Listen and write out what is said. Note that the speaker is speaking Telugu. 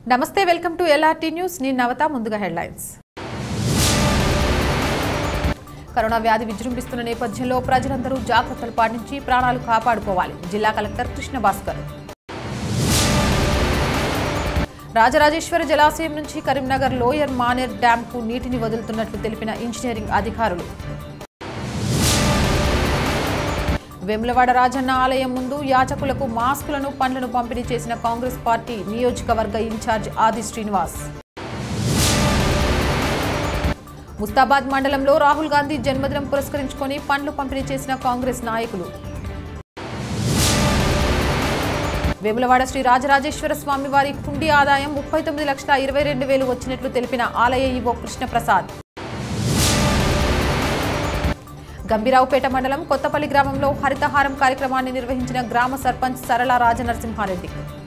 నమస్తే వెల్కమ్ టు ఎల్ఆర్టీ న్యూస్ నేను నవత ముందుగా హెడ్లైన్స్ కరోనా వ్యాధి విజృంభిస్తున్న నేపథ్యంలో ప్రజలందరూ జాగ్రత్తలు పాటించి ప్రాణాలు కాపాడుకోవాలి జిల్లా కలెక్టర్ కృష్ణ భాస్కర్ రాజరాజేశ్వర జలాశయం నుంచి కరీంనగర్ లోయర్ మానేర్ డ్యాంకు నీటిని వదులుతున్నట్లు తెలిపిన ఇంజనీరింగ్ అధికారులు వెములవాడ రాజన్న ఆలయం ముందు యాచకులకు మాస్కులను పండ్లను పంపిణీ చేసిన కాంగ్రెస్ పార్టీ నియోజకవర్గ ఇన్ఛార్జ్ ఆది శ్రీనివాస్ ముస్తాబాద్ మండలంలో రాహుల్ గాంధీ జన్మదినం పురస్కరించుకొని పండ్లు పంపిణీ చేసిన కాంగ్రెస్ నాయకులు వేములవాడ శ్రీ రాజరాజేశ్వర స్వామి వారి హుండీ ఆదాయం ముప్పై తొమ్మిది లక్షల ఇరవై రెండు వేలు వచ్చినట్లు తెలిపిన ఆలయ ఈవో కృష్ణప్రసాద్ గంభీరావుపేట మండలం కొత్తపల్లి గ్రామంలో హరితహారం కార్యక్రమాన్ని నిర్వహించిన గ్రామ సర్పంచ్ సరళ రాజనరసింహారెడ్డి